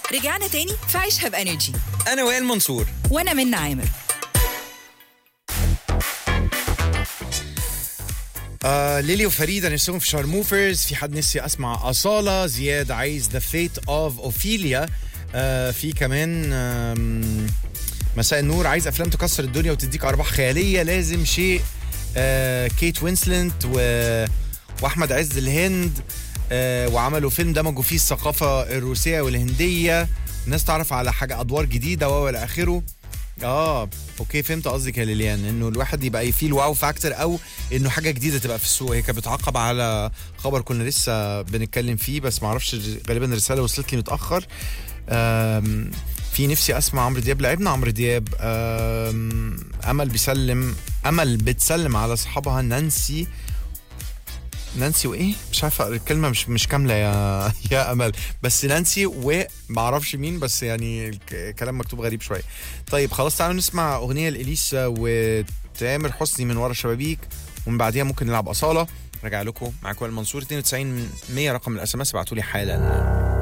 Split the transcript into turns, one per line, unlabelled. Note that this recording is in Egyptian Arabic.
رجعنا تاني في عيشها بانرجي
انا وائل منصور
وانا منى عامر
آه ليلي وفريدة نفسهم في شارموفرز في حد نسي اسمع أصالة زياد عايز ذا فيت اوف اوفيليا آه في كمان آم، مساء النور عايز افلام تكسر الدنيا وتديك ارباح خياليه لازم شيء آه كيت وينسلنت و... واحمد عز الهند آه وعملوا فيلم دمجوا فيه الثقافه الروسيه والهنديه الناس تعرف على حاجه ادوار جديده و الى اخره اه اوكي فهمت قصدك يا ليليان انه الواحد يبقى فيه الواو فاكتور او انه حاجه جديده تبقى في السوق هي كانت بتعقب على خبر كنا لسه بنتكلم فيه بس معرفش غالبا الرساله وصلت لي متاخر آم، في نفسي اسمع عمرو دياب لعبنا عمرو دياب آم، امل بيسلم امل بتسلم على اصحابها نانسي نانسي وايه مش عارفه الكلمه مش مش كامله يا يا امل بس نانسي ومعرفش مين بس يعني الكلام مكتوب غريب شويه طيب خلاص تعالوا نسمع اغنيه لاليسا وتامر حسني من ورا الشبابيك ومن بعديها ممكن نلعب اصاله راجع لكم معاكم المنصور 92 100 رقم الاس ام اس ابعتوا لي حالا